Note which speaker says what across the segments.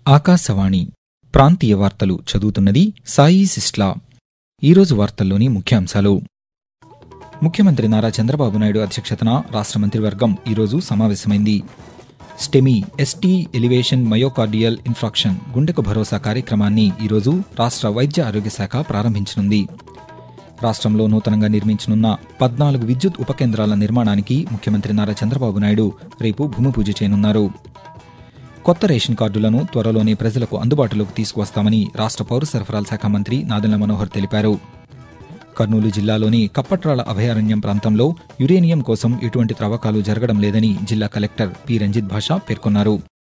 Speaker 1: ఆకాశవాణి ప్రాంతీయ వార్తలు చదువుతున్నది సాయి సిస్లా ఈరోజు వార్తల్లోని ముఖ్యాంశాలు ముఖ్యమంత్రి నారా చంద్రబాబు నాయుడు అధ్యక్షతన రాష్ట్ర మంత్రివర్గం ఈరోజు సమావేశమైంది STEMI ST elevation myocardial infarction గుండెకు భరోసా కార్యక్రమాన్ని ఈరోజు రాష్ట్ర వైద్య ఆరోగ్య శాఖ ప్రారంభించనుంది రాష్ట్రంలో నూతనంగా నిర్మించనున్న పద్నాలుగు విద్యుత్ ఉపకేంద్రాల నిర్మాణానికి ముఖ్యమంత్రి నారా చంద్రబాబు నాయుడు రేపు భూమి పూజ చేయనున్నారు కొత్త రేషన్ కార్డులను త్వరలోనే ప్రజలకు అందుబాటులోకి తీసుకువస్తామని రాష్ట్ర పౌర సరఫరాల శాఖ మంత్రి నాదెళ్ల మనోహర్ తెలిపారు కర్నూలు జిల్లాలోని కప్పట్రాల అభయారణ్యం ప్రాంతంలో యురేనియం కోసం ఎటువంటి త్రవ్వకాలు జరగడం లేదని జిల్లా కలెక్టర్ పి రంజిత్ భాష పేర్కొన్నారు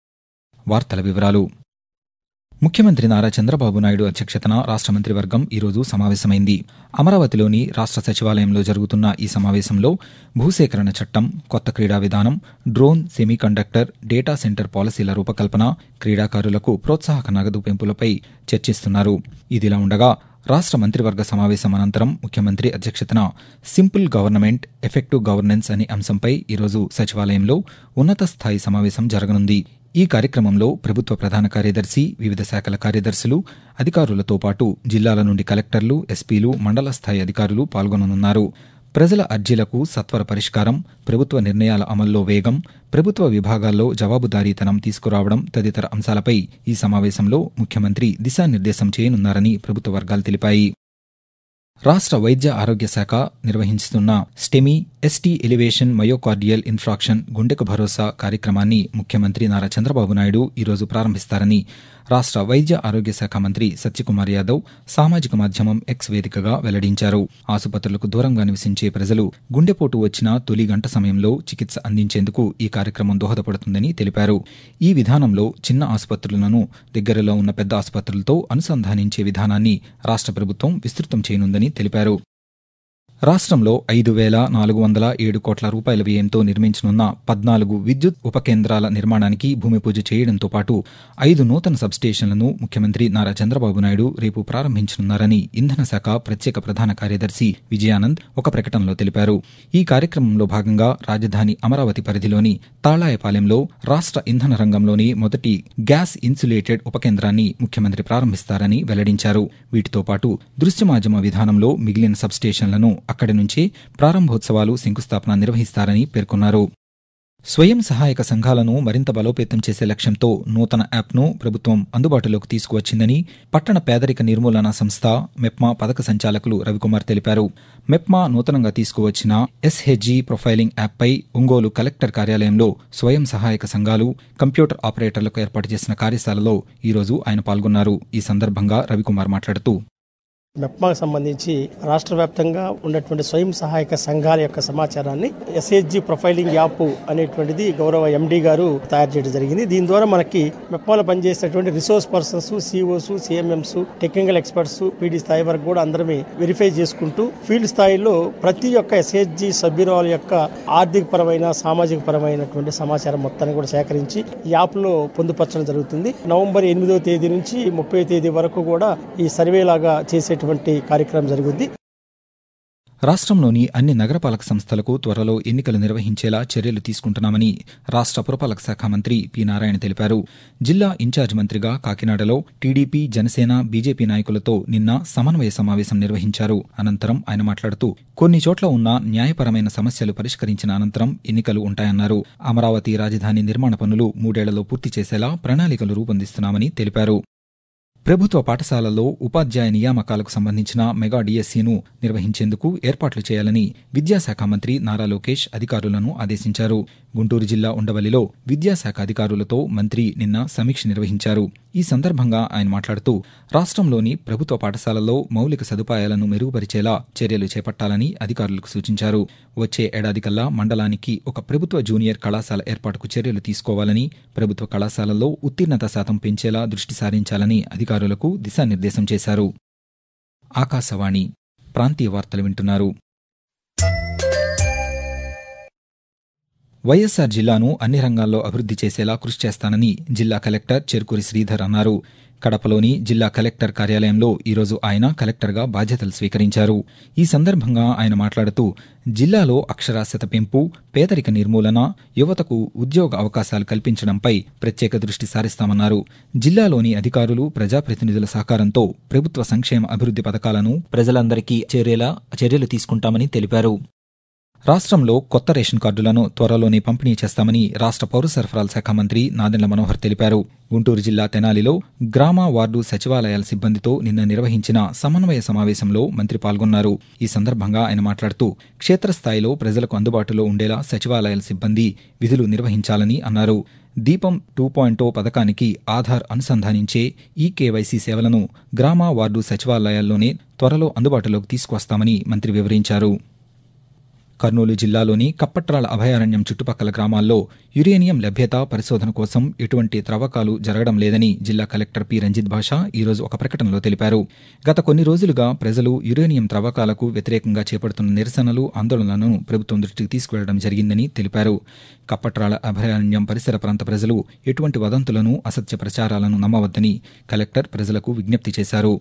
Speaker 1: వార్తల వివరాలు ముఖ్యమంత్రి నారా చంద్రబాబు నాయుడు అధ్యక్షతన రాష్ట్ర మంత్రివర్గం ఈరోజు సమావేశమైంది అమరావతిలోని రాష్ట్ర సచివాలయంలో జరుగుతున్న ఈ సమావేశంలో భూసేకరణ చట్టం కొత్త క్రీడా విధానం డ్రోన్ సెమీకండక్టర్ డేటా సెంటర్ పాలసీల రూపకల్పన క్రీడాకారులకు ప్రోత్సాహక నగదు పెంపులపై చర్చిస్తున్నారు ఇదిలా ఉండగా రాష్ట్ర మంత్రివర్గ సమావేశం అనంతరం ముఖ్యమంత్రి అధ్యక్షతన సింపుల్ గవర్నమెంట్ ఎఫెక్టివ్ గవర్నెన్స్ అనే అంశంపై ఈరోజు సచివాలయంలో ఉన్నత స్థాయి సమావేశం జరగనుంది ఈ కార్యక్రమంలో ప్రభుత్వ ప్రధాన కార్యదర్శి వివిధ శాఖల కార్యదర్శులు అధికారులతో పాటు జిల్లాల నుండి కలెక్టర్లు ఎస్పీలు మండల స్థాయి అధికారులు పాల్గొననున్నారు ప్రజల అర్జీలకు సత్వర పరిష్కారం ప్రభుత్వ నిర్ణయాల అమల్లో వేగం ప్రభుత్వ విభాగాల్లో జవాబుదారీతనం తీసుకురావడం తదితర అంశాలపై ఈ సమావేశంలో ముఖ్యమంత్రి దిశానిర్దేశం చేయనున్నారని ప్రభుత్వ వర్గాలు తెలిపాయి రాష్ట్ర వైద్య ఆరోగ్య శాఖ నిర్వహిస్తున్న STEMI ST elevation myocardial infarction గుండెకు భరోసా కార్యక్రమాన్ని ముఖ్యమంత్రి నారా చంద్రబాబు నాయుడు ఈరోజు ప్రారంభిస్తారని రాష్ట్ర వైద్య ఆరోగ్య శాఖ మంత్రి సత్యకుమార్ యాదవ్ సామాజిక మాధ్యమం ఎక్స్ వేదికగా వెల్లడించారు ఆసుపత్రులకు దూరంగా నివసించే ప్రజలు గుండెపోటు వచ్చిన తొలి గంట సమయంలో చికిత్స అందించేందుకు ఈ కార్యక్రమం దోహదపడుతుందని తెలిపారు ఈ విధానంలో చిన్న ఆసుపత్రులను దగ్గరలో ఉన్న పెద్ద ఆసుపత్రులతో అనుసంధానించే విధానాన్ని రాష్ట్ర ప్రభుత్వం విస్తృతం చేయనుందని తెలిపారు రాష్ట్రంలో ఐదు వేల నాలుగు వందల ఏడు కోట్ల రూపాయల వ్యయంతో నిర్మించనున్న పద్నాలుగు విద్యుత్ ఉపకేంద్రాల నిర్మాణానికి భూమి పూజ చేయడంతో పాటు ఐదు నూతన సబ్స్టేషన్లను ముఖ్యమంత్రి నారా చంద్రబాబు నాయుడు రేపు ప్రారంభించనున్నారని ఇంధన శాఖ ప్రత్యేక ప్రధాన కార్యదర్శి విజయానంద్ ఒక ప్రకటనలో తెలిపారు ఈ కార్యక్రమంలో భాగంగా రాజధాని అమరావతి పరిధిలోని తాళాయపాలెంలో రాష్ట్ర ఇంధన రంగంలోని మొదటి గ్యాస్ ఇన్సులేటెడ్ ఉపకేంద్రాన్ని ముఖ్యమంత్రి ప్రారంభిస్తారని వెల్లడించారు వీటితో పాటు దృశ్య మాధ్యమ విధానంలో మిగిలిన సబ్స్టేషన్లను అక్కడి నుంచే ప్రారంభోత్సవాలు శంకుస్థాపన నిర్వహిస్తారని పేర్కొన్నారు స్వయం సహాయక సంఘాలను మరింత బలోపేతం చేసే లక్ష్యంతో నూతన యాప్ను ప్రభుత్వం అందుబాటులోకి తీసుకువచ్చిందని పట్టణ పేదరిక నిర్మూలన సంస్థ మెప్మా పథక సంచాలకులు రవికుమార్ తెలిపారు మెప్మా నూతనంగా తీసుకువచ్చిన ఎస్హెచ్జీ ప్రొఫైలింగ్ యాప్పై ఒంగోలు కలెక్టర్ కార్యాలయంలో స్వయం సహాయక సంఘాలు కంప్యూటర్ ఆపరేటర్లకు ఏర్పాటు చేసిన కార్యశాలలో ఈరోజు ఆయన పాల్గొన్నారు ఈ సందర్భంగా రవికుమార్ మాట్లాడుతూ
Speaker 2: మెప్మాకు సంబంధించి రాష్ట్ర వ్యాప్తంగా ఉన్నటువంటి స్వయం సహాయక సంఘాల యొక్క సమాచారాన్ని ఎస్హెచ్జి ప్రొఫైలింగ్ యాప్ అనేటువంటిది గౌరవ ఎండి గారు తయారు చేయడం జరిగింది దీని ద్వారా మనకి మెప్మాలో పనిచేసేటువంటి resource persons COs CMMs technical experts PD స్థాయి వరకు కూడా అందరమే వెరిఫై చేసుకుంటూ ఫీల్డ్ స్థాయిలో ప్రతి ఒక్క ఎస్హెచ్జి సభ్యురాల యొక్క ఆర్థిక పరమైన సామాజిక పరమైనటువంటి సమాచారం మొత్తాన్ని కూడా సేకరించి ఈ యాప్ లో పొందుపరచడం జరుగుతుంది నవంబర్ ఎనిమిదవ తేదీ నుంచి ముప్పై తేదీ వరకు కూడా ఈ సర్వే లాగా చేసే చేసేటువంటి కార్యక్రమం జరుగుద్ది
Speaker 1: రాష్ట్రంలోని అన్ని నగరపాలక సంస్థలకు త్వరలో ఎన్నికలు నిర్వహించేలా చర్యలు తీసుకుంటున్నామని రాష్ట్ర పురపాలక శాఖ మంత్రి పి నారాయణ తెలిపారు జిల్లా ఇన్ఛార్జ్ మంత్రిగా కాకినాడలో టీడీపీ జనసేన బీజేపీ నాయకులతో నిన్న సమన్వయ సమావేశం నిర్వహించారు అనంతరం ఆయన మాట్లాడుతూ కొన్ని చోట్ల ఉన్న న్యాయపరమైన సమస్యలు పరిష్కరించిన అనంతరం ఎన్నికలు ఉంటాయన్నారు అమరావతి రాజధాని నిర్మాణ పనులు మూడేళ్లలో పూర్తి చేసేలా ప్రణాళికలు రూపొందిస్తున్నామని తెలిపారు ప్రభుత్వ పాఠశాలల్లో ఉపాధ్యాయ నియామకాలకు సంబంధించిన మెగా డిఎస్సీను నిర్వహించేందుకు ఏర్పాట్లు చేయాలని విద్యాశాఖ మంత్రి నారా లోకేష్ అధికారులను ఆదేశించారు గుంటూరు జిల్లా ఉండవల్లిలో విద్యాశాఖ అధికారులతో మంత్రి నిన్న సమీక్ష నిర్వహించారు ఈ సందర్భంగా ఆయన మాట్లాడుతూ రాష్ట్రంలోని ప్రభుత్వ పాఠశాలల్లో మౌలిక సదుపాయాలను మెరుగుపరిచేలా చర్యలు చేపట్టాలని అధికారులకు సూచించారు వచ్చే ఏడాదికల్లా మండలానికి ఒక ప్రభుత్వ జూనియర్ కళాశాల ఏర్పాటుకు చర్యలు తీసుకోవాలని ప్రభుత్వ కళాశాలల్లో ఉత్తీర్ణత శాతం పెంచేలా దృష్టి సారించాలని అధికారులకు దిశానిర్దేశం చేశారు ఆకాశవాణి ప్రాంతీయ వార్తలు వింటున్నారు వైఎస్సార్ జిల్లాను అన్ని రంగాల్లో అభివృద్ధి చేసేలా కృషి చేస్తానని జిల్లా కలెక్టర్ చెరుకూరి శ్రీధర్ అన్నారు కడపలోని జిల్లా కలెక్టర్ కార్యాలయంలో ఈరోజు ఆయన కలెక్టర్గా బాధ్యతలు స్వీకరించారు ఈ సందర్భంగా ఆయన మాట్లాడుతూ జిల్లాలో అక్షరాస్యత పెంపు పేదరిక నిర్మూలన యువతకు ఉద్యోగ అవకాశాలు కల్పించడంపై ప్రత్యేక దృష్టి సారిస్తామన్నారు జిల్లాలోని అధికారులు ప్రజాప్రతినిధుల సహకారంతో ప్రభుత్వ సంక్షేమ అభివృద్ధి పథకాలను ప్రజలందరికీ చేరేలా చర్యలు తీసుకుంటామని తెలిపారు రాష్ట్రంలో కొత్త రేషన్ కార్డులను త్వరలోనే పంపిణీ చేస్తామని రాష్ట్ర పౌర సరఫరాల శాఖ మంత్రి నాదెండ్ల మనోహర్ తెలిపారు గుంటూరు జిల్లా తెనాలిలో గ్రామ వార్డు సచివాలయాల సిబ్బందితో నిన్న నిర్వహించిన సమన్వయ సమావేశంలో మంత్రి పాల్గొన్నారు ఈ సందర్భంగా ఆయన మాట్లాడుతూ క్షేత్రస్థాయిలో ప్రజలకు అందుబాటులో ఉండేలా సచివాలయాల సిబ్బంది విధులు నిర్వహించాలని అన్నారు దీపం టూ పాయింట్ పథకానికి ఆధార్ అనుసంధానించే ఈ కేవైసీ సేవలను గ్రామ వార్డు సచివాలయాల్లోనే త్వరలో అందుబాటులోకి తీసుకువస్తామని మంత్రి వివరించారు కర్నూలు జిల్లాలోని కప్పట్రాల అభయారణ్యం చుట్టుపక్కల గ్రామాల్లో యురేనియం లభ్యత పరిశోధన కోసం ఎటువంటి త్రవ్వకాలు జరగడం లేదని జిల్లా కలెక్టర్ పి రంజిత్ భాషా ఈరోజు ఒక ప్రకటనలో తెలిపారు గత కొన్ని రోజులుగా ప్రజలు యురేనియం త్రవ్వకాలకు వ్యతిరేకంగా చేపడుతున్న నిరసనలు ఆందోళనలను ప్రభుత్వం దృష్టికి తీసుకువెళ్లడం జరిగిందని తెలిపారు కప్పట్రాల అభయారణ్యం పరిసర ప్రాంత ప్రజలు ఎటువంటి వదంతులను అసత్య ప్రచారాలను నమ్మవద్దని కలెక్టర్ ప్రజలకు విజ్ఞప్తి చేశారు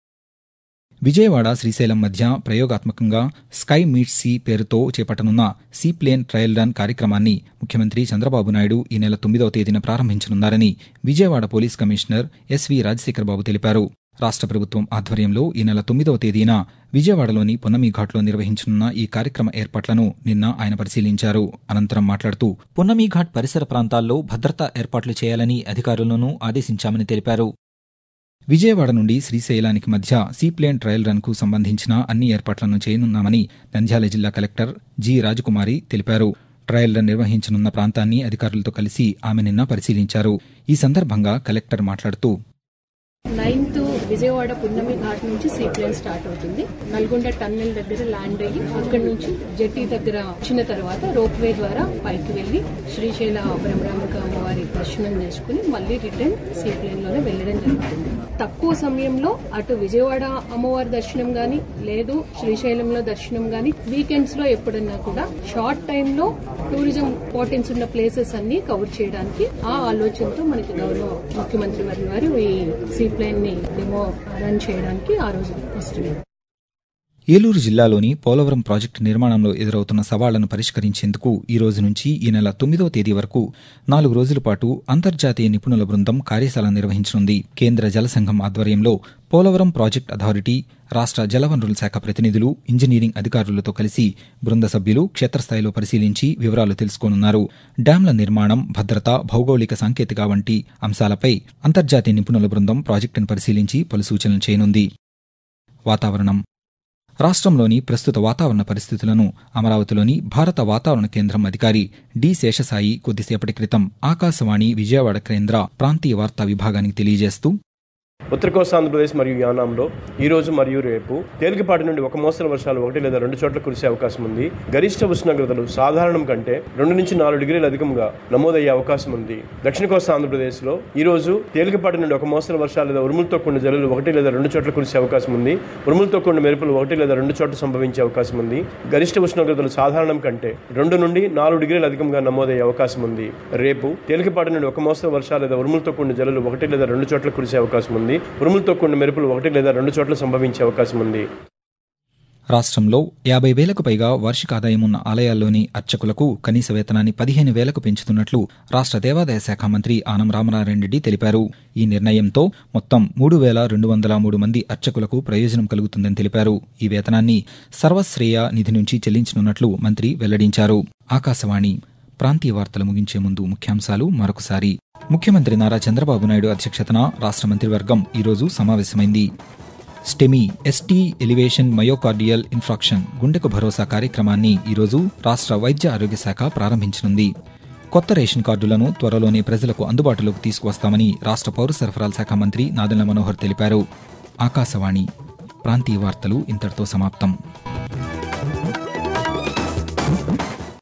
Speaker 1: విజయవాడ శ్రీశైలం మధ్య ప్రయోగాత్మకంగా స్కై మీట్ సీ పేరుతో చేపట్టనున్న సీ ప్లేన్ ట్రయల్ రన్ కార్యక్రమాన్ని ముఖ్యమంత్రి చంద్రబాబు నాయుడు ఈ నెల తొమ్మిదవ తేదీన ప్రారంభించనున్నారని Vijayawada police commissioner S V Rajasekhar Babu తెలిపారు రాష్ట్ర ప్రభుత్వం ఆధ్వర్యంలో ఈ నెల తొమ్మిదవ తేదీన విజయవాడలోని పున్నమి ఘాట్లో నిర్వహించనున్న ఈ కార్యక్రమ ఏర్పాట్లను నిన్న ఆయన పరిశీలించారు అనంతరం మాట్లాడుతూ పున్నమి ఘాట్ పరిసర ప్రాంతాల్లో భద్రతా ఏర్పాట్లు చేయాలని అధికారులను ఆదేశించామని తెలిపారు విజయవాడ నుండి శ్రీశైలానికి మధ్య సీప్లేన్ ట్రయల్ రన్ కు సంబంధించిన అన్ని ఏర్పాట్లను చేయనున్నామని నంద్యాల జిల్లా కలెక్టర్ జి రాజకుమారి తెలిపారు ట్రయల్ రన్ నిర్వహించనున్న ప్రాంతాన్ని అధికారులతో కలిసి ఆమె నిన్న పరిశీలించారు ఈ సందర్భంగా కలెక్టర్ మాట్లాడుతూ
Speaker 3: నైన్త్ విజయవాడ పున్నమి ఘాట్ నుంచి సీప్లేన్ స్టార్ట్ అవుతుంది నల్గొండ టన్నెల్ దగ్గర ల్యాండ్ అయ్యి అక్కడి నుంచి జెట్టి దగ్గర వచ్చిన తర్వాత రోప్ వే ద్వారా పైకి వెళ్లి శ్రీశైల బ్రహ్మరాంబిక అమ్మవారి దర్శనం చేసుకుని మళ్ళీ రిటర్న్ సీప్లేన్ లోనే వెళ్లడం జరుగుతుంది తక్కువ సమయంలో అటు విజయవాడ అమ్మవారి దర్శనం గాని లేదు శ్రీశైలంలో దర్శనం గాని వీకెండ్స్ లో ఎప్పుడన్నా కూడా షార్ట్ టైమ్ లో టూరిజం ఇంపార్టెన్స్ ఉన్న ప్లేసెస్ అన్ని కవర్ చేయడానికి ఆ ఆలోచనతో మనకి గౌరవ ముఖ్యమంత్రి వారి వారు ఈ సీప్లేన్ ని డెమో రన్ చేయడానికి ఆ రోజు వస్తున్నారు
Speaker 1: ఏలూరు జిల్లాలోని పోలవరం ప్రాజెక్టు నిర్మాణంలో ఎదురవుతున్న సవాళ్లను పరిష్కరించేందుకు ఈ రోజు నుంచి ఈ నెల తొమ్మిదో తేదీ వరకు నాలుగు రోజుల పాటు అంతర్జాతీయ నిపుణుల బృందం కార్యశాల నిర్వహించనుంది కేంద్ర జలసంఘం ఆధ్వర్యంలో పోలవరం ప్రాజెక్ట్ అథారిటీ రాష్ట్ర జలవనరుల శాఖ ప్రతినిధులు ఇంజనీరింగ్ అధికారులతో కలిసి బృంద సభ్యులు క్షేత్రస్థాయిలో పరిశీలించి వివరాలు తెలుసుకోనున్నారు డ్యాంల నిర్మాణం భద్రత భౌగోళిక సాంకేతిక వంటి అంశాలపై అంతర్జాతీయ నిపుణుల బృందం ప్రాజెక్టును పరిశీలించి పలు సూచనలు చేయనుంది వాతావరణం రాష్ట్రంలోని ప్రస్తుత వాతావరణ పరిస్థితులను అమరావతిలోని భారత వాతావరణ కేంద్రం అధికారి డి శేషసాయి కొద్దిసేపటి క్రితం ఆకాశవాణి విజయవాడ కేంద్ర ప్రాంతీయ వార్తా విభాగానికి తెలియజేస్తూ
Speaker 4: ఉత్తర కోస్తా ఆంధ్రప్రదేశ్ మరియు యానాంలో ఈ రోజు మరియు రేపు తేలికపాటి నుండి ఒక మోస్తరు వర్షాలు ఒకటి లేదా రెండు చోట్ల కురిసే అవకాశం ఉంది గరిష్ట ఉష్ణోగ్రతలు సాధారణం కంటే రెండు నుంచి నాలుగు డిగ్రీలు అధికంగా నమోదయ్యే అవకాశం ఉంది దక్షిణ కోస్తా ఆంధ్రప్రదేశ్ లో ఈ రోజు తేలికపాటి నుండి ఒక మోస్తరు వర్షాలు లేదా ఉరుములతో కూడిన జల్లులు ఒకటి లేదా రెండు చోట్ల కురిసే అవకాశం ఉంది ఉరుములతో కూడిన మెరుపులు ఒకటి లేదా రెండు చోట్ల సంభవించే అవకాశం ఉంది గరిష్ట ఉష్ణోగ్రతలు సాధారణం కంటే రెండు నుండి నాలుగు డిగ్రీలు అధికంగా నమోదయ్యే అవకాశం ఉంది రేపు తేలికపాటి నుండి ఒక మోస్తరు వర్షాలు లేదా ఉరుములతో కూడిన జల్లులు ఒకటి లేదా రెండు చోట్ల కురిసే అవకాశం ఉంది ఉరుములతో కూడిన మెరుపులు ఒకటి లేదా రెండు చోట్ల సంభవించే అవకాశం ఉంది
Speaker 1: రాష్ట్రంలో యాభై వేలకు పైగా వార్షిక ఆదాయం ఉన్న ఆలయాల్లోని అర్చకులకు కనీస వేతనాన్ని పదిహేను వేలకు పెంచుతున్నట్లు రాష్ట్ర దేవాదాయ శాఖ మంత్రి ఆనం రామనారాయణ రెడ్డి తెలిపారు ఈ నిర్ణయంతో మొత్తం మూడు వేల రెండు వందల మూడు మంది అర్చకులకు ప్రయోజనం కలుగుతుందని తెలిపారు ఈ వేతనాన్ని సర్వశ్రేయ నిధి నుంచి చెల్లించనున్నట్లు మంత్రి వెల్లడించారు ఆకాశవాణి ప్రాంతీయ వార్తలు ముగించే ముందు ముఖ్యాంశాలు మరొకసారి ముఖ్యమంత్రి నారా చంద్రబాబు నాయుడు అధ్యక్షతన రాష్ట్ర మంత్రివర్గం ఈరోజు సమావేశమైంది STEMI ST elevation myocardial infarction గుండెకు భరోసా కార్యక్రమాన్ని ఈరోజు రాష్ట్ర వైద్య ఆరోగ్య శాఖ ప్రారంభించనుంది కొత్త రేషన్ కార్డులను త్వరలోనే ప్రజలకు అందుబాటులోకి తీసుకువస్తామని రాష్ట్ర పౌర సరఫరాల శాఖ మంత్రి నాదెళ్ల మనోహర్ తెలిపారు ఆకాశవాణి ప్రాంతీయ వార్తలు ఇంతటితో సమాప్తం